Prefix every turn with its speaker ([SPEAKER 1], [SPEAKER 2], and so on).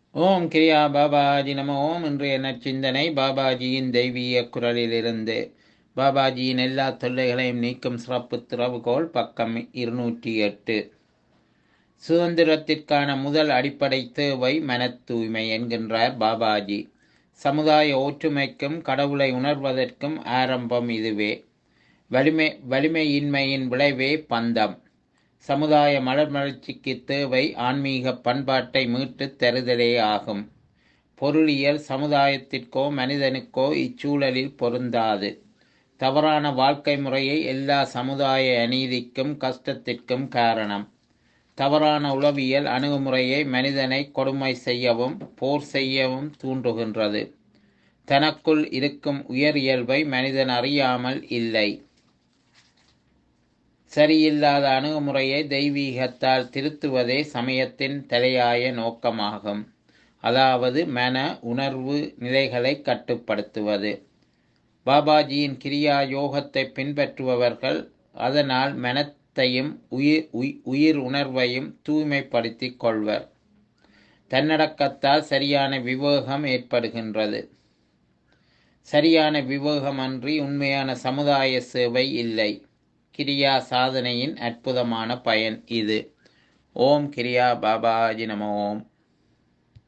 [SPEAKER 1] ஓம் கிரியா பாபாஜி நம ஓம் இன்றைய நற்சிந்தனை பாபாஜியின் தெய்வீக குரலிலிருந்து பாபாஜியின் எல்லா தொல்லைகளையும் நீக்கும் சிறப்பு திறவுகோல் பக்கம் இருநூற்றி எட்டு சுதந்திரத்திற்கான முதல் அடிப்படை தேவை மனத் தூய்மை என்கின்றார் பாபாஜி சமுதாய ஒற்றுமைக்கும் கடவுளை உணர்வதற்கும் ஆரம்பம் இதுவே வலிமை வலிமையின்மையின் விளைவே பந்தம் சமுதாய மலர்மலர்ச்சிக்கு தேவை ஆன்மீக பண்பாட்டை மீட்டுத் தருதலே ஆகும் பொருளியல் சமுதாயத்திற்கோ மனிதனுக்கோ இச்சூழலில் பொருந்தாது தவறான வாழ்க்கை முறையை எல்லா சமுதாய அநீதிக்கும் கஷ்டத்திற்கும் காரணம் தவறான உளவியல் அணுகுமுறையை மனிதனை கொடுமை செய்யவும் போர் செய்யவும் தூண்டுகின்றது தனக்குள் இருக்கும் உயர் இயல்பை மனிதன் அறியாமல் இல்லை சரியில்லாத அணுகுமுறையை தெய்வீகத்தால் திருத்துவதே சமயத்தின் தலையாய நோக்கமாகும் அதாவது மன உணர்வு நிலைகளை கட்டுப்படுத்துவது பாபாஜியின் கிரியா யோகத்தை பின்பற்றுபவர்கள் அதனால் மனத்தையும் உயிர் உயிர் உணர்வையும் தூய்மைப்படுத்திக் கொள்வர் தன்னடக்கத்தால் சரியான விவேகம் ஏற்படுகின்றது சரியான விவேகமன்றி உண்மையான சமுதாய சேவை இல்லை கிரியா சாதனையின் அற்புதமான பயன் இது ஓம் கிரியா பாபாஜி நம ஓம்